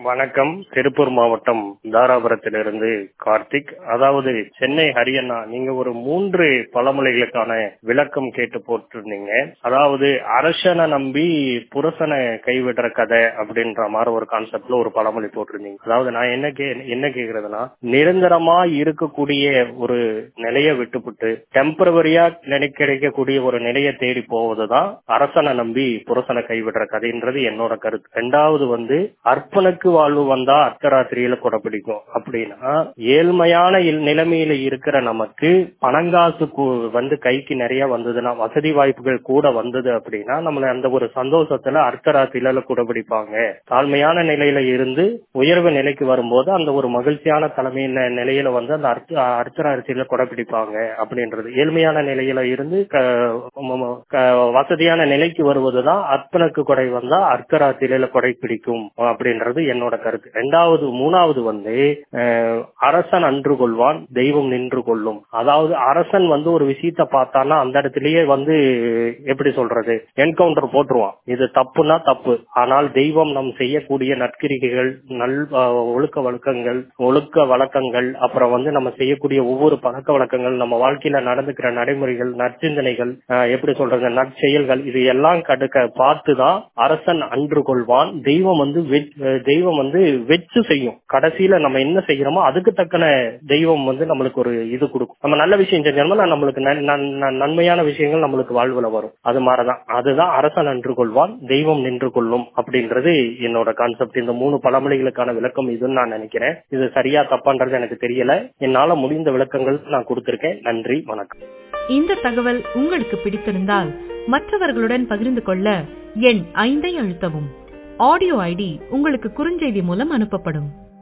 வணக்கம் திருப்பூர் மாவட்டம் தாராபுரத்திலிருந்து கார்த்திக் அதாவது சென்னை ஹரியண்ணா நீங்க ஒரு மூன்று பழமொழிகளுக்கான விளக்கம் கேட்டு போட்டிருந்தீங்க அதாவது அரசனை நம்பி புருஷனை கைவிடுற கதை அப்படின்ற மாதிரி ஒரு கான்செப்ட்ல ஒரு பழமொழி போட்டிருந்தீங்க அதாவது நான் என்ன கே என்ன கேக்குறதுன்னா நிரந்தரமா இருக்கக்கூடிய ஒரு நிலையை விட்டுவிட்டு டெம்பரவரியா நினை கிடைக்கக்கூடிய ஒரு நிலையை தேடி போவதுதான் அரசனை நம்பி புருஷனை கைவிடுற கதைன்றது என்னோட கருத்து ரெண்டாவது வந்து அர்ப்பனுக்கு வாழ்வு வந்தா அர்த்தராத்திரியில கூட பிடிக்கும் அப்படின்னா ஏழ்மையான இல்- நிலைமையில இருக்கிற நமக்கு பணங்காசு கு- வந்து கைக்கு நிறைய வந்ததுன்னா வசதி வாய்ப்புகள் கூட வந்தது அப்படின்னா நம்மள அந்த ஒரு சந்தோஷத்துல அர்த்தராத்திரியில கூட பிடிப்பாங்க தாழ்மையான நிலையில இருந்து உயர்வு நிலைக்கு வரும்போது அந்த ஒரு மகிழ்ச்சியான தலைமை ந- நிலையில வந்து அந்த அர்த்த அர்த்தராத்திரியில கூட பிடிப்பாங்க அப்படின்றது ஏழ்மையான நிலையில இருந்து க- ம- ம- க- வசதியான நிலைக்கு வருவதுதான் அர்ப்பனுக்கு கொடை வந்தா அர்த்தராத்திரியில கொடை பிடிக்கும் அப்படின்றது என்னோட கருத்து ரெண்டாவது மூணாவது வந்து அஹ், அரசன் அன்று கொள்வான் தெய்வம் நின்று கொள்ளும் அதாவது அரசன் வந்து ஒரு விஷயத்த பார்த்தான்னா அந்த இடத்துலயே வந்து எப்படி சொல்றது என்கவுண்டர் போட்டுருவான் இது தப்புனா தப்பு ஆனால் தெய்வம் நம் செய்யக்கூடிய நற்கிரிகைகள் நல் அஹ், ஒழுக்க வழக்கங்கள் ஒழுக்க வழக்கங்கள் அப்புறம் வந்து நம்ம செய்யக்கூடிய ஒவ்வொரு பழக்க வழக்கங்கள் நம்ம வாழ்க்கையில நடந்துக்கிற நடைமுறைகள் நற்சிந்தனைகள் அஹ், எப்படி சொல்றது நற்செயல்கள் இது எல்லாம் கடுக்க பார்த்துதான் அரசன் அன்று கொள்வான் தெய்வம் வந்து வெச்- அஹ், தெய்வம் வந்து வெச்சு செய்யும் கடைசியில நம்ம என்ன செய்யறோமோ அதுக்கு தக்கன தெய்வம் வந்து நம்மளுக்கு ஒரு இது கொடுக்கும் நம்ம நல்ல விஷயம் செஞ்சோம்னா நம்மளுக்கு நன்- நன்- நன்- நன்மையான விஷயங்கள் நம்மளுக்கு வாழ்வுல வரும் அது மாதிரிதான் அதுதான் அரசன் அன்று கொள்வான் தெய்வம் நின்று கொள்ளும் அப்படின்றது என்னோட கான்செப்ட் இந்த மூணு பழமொழிகளுக்கான விளக்கம் இதுன்னு நான் நினைக்கிறேன் இது சரியா தப்பான்றது எனக்கு தெரியல என்னால முடிந்த விளக்கங்கள் நான் கொடுத்திருக்கேன் நன்றி வணக்கம் இந்த தகவல் உங்களுக்கு பிடித்திருந்தால் மற்றவர்களுடன் பகிர்ந்து கொள்ள எண் ஐந்தை அழுத்தவும் ஆடியோ ஐடி உங்களுக்கு குறுஞ்செய்தி மூலம் அனுப்பப்படும்